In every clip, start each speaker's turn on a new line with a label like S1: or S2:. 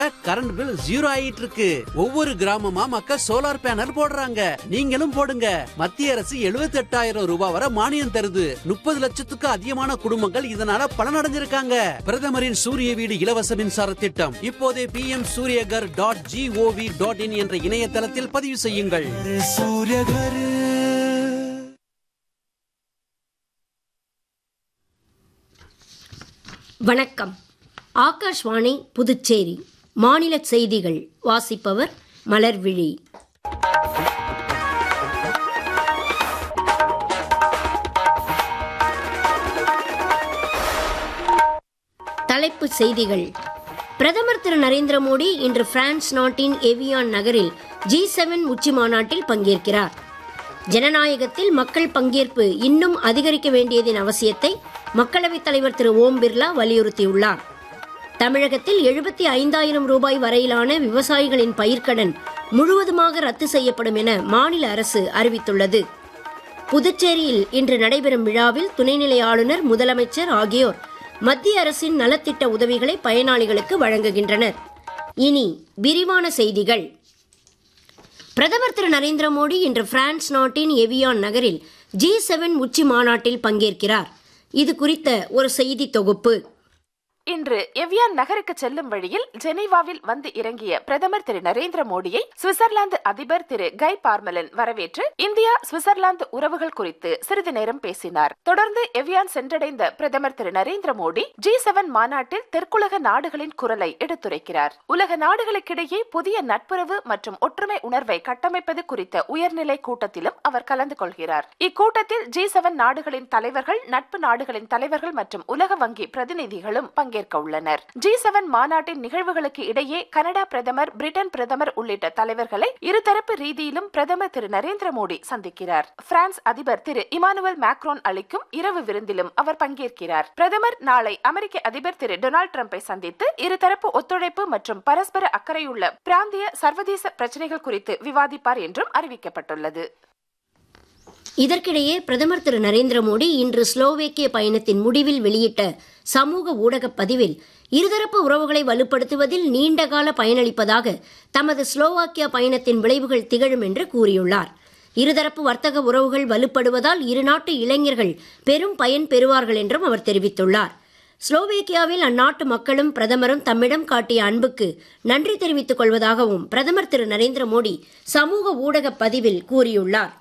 S1: current bill zero ஆயிட்டு இருக்கு ஒவ்வொரு கிராமமா மக்கள் சோலார் பேனல் போடுறாங்க நீங்களும் போடுங்க மத்திய அரசு 78000 ரூபாய் வரை மானியம் தருது முப்பது லட்சத்துக்கு அதிகமான குடும்பங்கள் இதனால பலனடைஞ்சிருக்காங்க பிரதமரின் சூரிய வீடு இலவச மின்சார திட்டம் இப்போதே P M Suryaghar dot gov dot in என்ற இணையதளத்தில் பதிவு செய்யுங்கள்
S2: सूर्य घर
S3: வணக்கம் ஆகாஷ்வாணி புதுச்சேரி மாநில செய்திகள் வாசிப்பவர் மலர்விழி தலைப்புச் செய்திகள் பிரதமர் திரு நரேந்திர மோடி இன்று பிரான்ஸ் நாட்டின் எவியான் நகரில் ஜி செவன் உச்சி மாநாட்டில் பங்கேற்கிறார் ஜனநாயகத்தில் மக்கள் பங்கேற்பு இன்னும் அதிகரிக்க வேண்டியதின் அவசியத்தை மக்களவைத் தலைவர் திரு ஓம் பிர்லா வலியுறுத்தியுள்ளார் தமிழகத்தில் எழுபத்தி ஐந்தாயிரம் ரூபாய் வரையிலான விவசாயிகளின் பயிர்க்கடன் முழுவதுமாக ரத்து செய்யப்படும் என மாநில அரசு அறிவித்துள்ளது புதுச்சேரியில் இன்று நடைபெறும் விழாவில் துணைநிலை ஆளுநர் முதலமைச்சர் ஆகியோர் மத்திய அரசின் நலத்திட்ட உதவிகளை பயனாளிகளுக்கு வழங்குகின்றனர் இனி விரிவான செய்திகள் பிரதமர் திரு நரேந்திர மோடி இன்று பிரான்ஸ் நாட்டின் எவியான் நகரில் ஜி செவன் உச்சி மாநாட்டில் பங்கேற்கிறார் இது குறித்த ஒரு செய்தி தொகுப்பு
S4: இன்று எவ்வியான் நகருக்கு செல்லும் வழியில் ஜெனீவாவில் வந்து இறங்கிய பிரதமர் திரு நரேந்திர மோடியை சுவிட்சர்லாந்து அதிபர் திரு கை பார்மலன் வரவேற்று இந்தியா சுவிட்சர்லாந்து உறவுகள் குறித்து சிறிது நேரம் பேசினார் தொடர்ந்து எவ்வியான் சென்றடைந்த பிரதமர் திரு நரேந்திர மோடி ஜி செவன் மாநாட்டில் தெற்குலக நாடுகளின் குரலை எடுத்துரைக்கிறார் உலக நாடுகளுக்கிடையே புதிய நட்புறவு மற்றும் ஒற்றுமை உணர்வை கட்டமைப்பது குறித்த உயர்நிலை கூட்டத்திலும் அவர் கலந்து கொள்கிறார் இக்கூட்டத்தில் ஜி செவன் நாடுகளின் தலைவர்கள் நட்பு நாடுகளின் தலைவர்கள் மற்றும் உலக வங்கி பிரதிநிதிகளும் பங்கேற்க உள்ளனர் ஜி செவன் மாநாட்டின் நிகழ்வுகளுக்கு இடையே கனடா பிரதமர் பிரிட்டன் பிரதமர் உள்ளிட்ட தலைவர்களை இருதரப்பு ரீதியிலும் பிரதமர் திரு நரேந்திர மோடி சந்திக்கிறார் பிரான்ஸ் அதிபர் திரு இமானுவல் மேக்ரோன் அளிக்கும் இரவு விருந்திலும் அவர் பங்கேற்கிறார் பிரதமர் நாளை அமெரிக்க அதிபர் திரு டொனால்டு டிரம்பை சந்தித்து இருதரப்பு ஒத்துழைப்பு மற்றும் பரஸ்பர அக்கறையுள்ள பிராந்திய சர்வதேச பிரச்சனைகள் குறித்து விவாதிப்பார் என்றும் அறிவிக்கப்பட்டுள்ளது
S3: இதற்கிடையே பிரதமர் திரு நரேந்திர மோடி இன்று ஸ்லோவேக்கிய பயணத்தின் முடிவில் வெளியிட்ட சமூக ஊடகப் பதிவில் இருதரப்பு உறவுகளை வலுப்படுத்துவதில் நீண்டகால பயனளிப்பதாக தமது ஸ்லோவாக்கியா பயணத்தின் விளைவுகள் திகழும் என்று கூறியுள்ளார் இருதரப்பு வர்த்தக உறவுகள் வலுப்படுவதால் இருநாட்டு இளைஞர்கள் பெரும் பயன் பெறுவார்கள் என்றும் அவர் தெரிவித்துள்ளார் ஸ்லோவேக்கியாவில் அந்நாட்டு மக்களும் பிரதமரும் தம்மிடம் காட்டிய அன்புக்கு நன்றி தெரிவித்துக் கொள்வதாகவும் பிரதமர் திரு நரேந்திர மோடி சமூக ஊடகப் பதிவில் கூறியுள்ளார்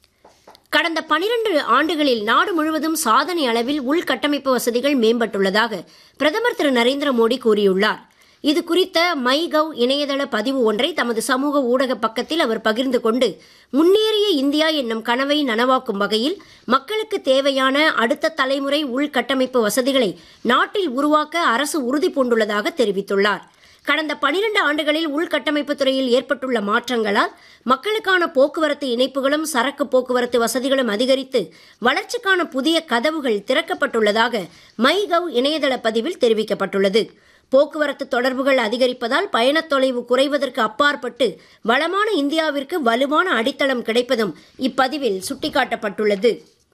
S3: கடந்த பனிரெண்டு ஆண்டுகளில் நாடு முழுவதும் சாதனை அளவில் உள்கட்டமைப்பு வசதிகள் மேம்பட்டுள்ளதாக பிரதமர் திரு நரேந்திர மோடி கூறியுள்ளார் இது குறித்த மை கவ் இணையதள பதிவு ஒன்றை தமது சமூக ஊடக பக்கத்தில் அவர் பகிர்ந்து கொண்டு முன்னேறிய இந்தியா என்னும் கனவை நனவாக்கும் வகையில் மக்களுக்கு தேவையான அடுத்த தலைமுறை உள்கட்டமைப்பு வசதிகளை நாட்டில் உருவாக்க அரசு உறுதி பூண்டுள்ளதாக தெரிவித்துள்ளார் கடந்த பனிரெண்டு ஆண்டுகளில் உள்கட்டமைப்பு துறையில் ஏற்பட்டுள்ள மாற்றங்களால் மக்களுக்கான போக்குவரத்து இணைப்புகளும் சரக்கு போக்குவரத்து வசதிகளும் அதிகரித்து வளர்ச்சிக்கான புதிய கதவுகள் திறக்கப்பட்டுள்ளதாக மை கவ் இணையதள பதிவில் தெரிவிக்கப்பட்டுள்ளது போக்குவரத்து தொடர்புகள் அதிகரிப்பதால் பயணத் தொலைவு குறைவதற்கு அப்பாற்பட்டு வளமான இந்தியாவிற்கு வலுவான அடித்தளம் கிடைப்பதும் இப்பதிவில் சுட்டிக்காட்டப்பட்டுள்ளது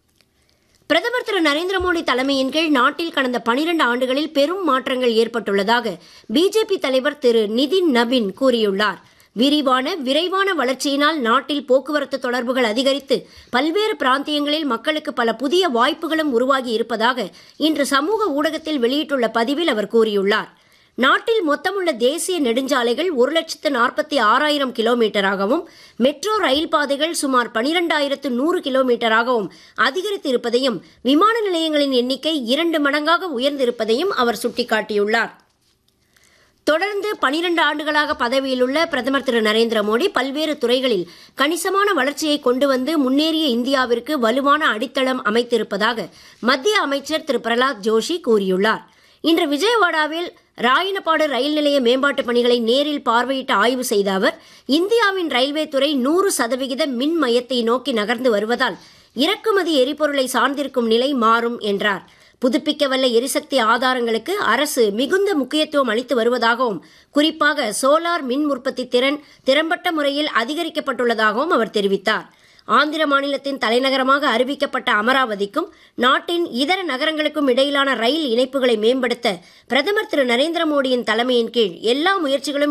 S3: பிரதமர் திரு நரேந்திர மோடி தலைமையின் கீழ் நாட்டில் கடந்த பனிரெண்டு ஆண்டுகளில் பெரும் மாற்றங்கள் ஏற்பட்டுள்ளதாக பிஜேபி தலைவர் திரு நிதின் நபின் கூறியுள்ளார் விரிவான விரைவான வளர்ச்சியினால் நாட்டில் போக்குவரத்து தொடர்புகள் அதிகரித்து பல்வேறு பிராந்தியங்களில் மக்களுக்கு பல புதிய வாய்ப்புகளும் உருவாகி இருப்பதாக இன்று சமூக ஊடகத்தில் வெளியிட்டுள்ள பதிவில் அவர் கூறியுள்ளார் நாட்டில் மொத்தமுள்ள தேசிய நெடுஞ்சாலைகள் ஒரு லட்சத்து நாற்பத்தி ஆறாயிரம் கிலோமீட்டராகவும் மெட்ரோ ரயில் பாதைகள் சுமார் பனிரெண்டாயிரத்து நூறு கிலோமீட்டராகவும் அதிகரித்திருப்பதையும் விமான நிலையங்களின் எண்ணிக்கை இரண்டு மடங்காக உயர்ந்திருப்பதையும் அவர் சுட்டிக்காட்டியுள்ளார் தொடர்ந்து பனிரண்டு ஆண்டுகளாக பதவியிலுள்ள பிரதமர் திரு நரேந்திர மோடி பல்வேறு துறைகளில் கணிசமான வளர்ச்சியை கொண்டு வந்து முன்னேறிய இந்தியாவிற்கு வலுவான அடித்தளம் அமைத்திருப்பதாக மத்திய அமைச்சர் திரு பிரலாத் ஜோஷி கூறியுள்ளார் இன்று விஜயவாடாவில் ராயனபாடு ரயில் நிலைய மேம்பாட்டுப் பணிகளை நேரில் பார்வையிட்டு ஆய்வு செய்த அவர் இந்தியாவின் ரயில்வே துறை நூறு சதவிகித மின் மையத்தை நோக்கி நகர்ந்து வருவதால் இறக்குமதி எரிபொருளை சார்ந்திருக்கும் நிலை மாறும் என்றார் புதுப்பிக்கவல்ல எரிசக்தி ஆதாரங்களுக்கு அரசு மிகுந்த முக்கியத்துவம் அளித்து வருவதாகவும் குறிப்பாக சோலார் மின் உற்பத்தி திறன் திறம்பட்ட முறையில் அதிகரிக்கப்பட்டுள்ளதாகவும் அவர் தெரிவித்தார் ஆந்திர மாநிலத்தின் தலைநகரமாக அறிவிக்கப்பட்ட அமராவதிக்கும் நாட்டின் இதர நகரங்களுக்கும் இடையிலான ரயில் இணைப்புகளை மேம்படுத்த பிரதமர் திரு நரேந்திர மோடியின் தலைமையின் கீழ் எல்லா முயற்சிகளும்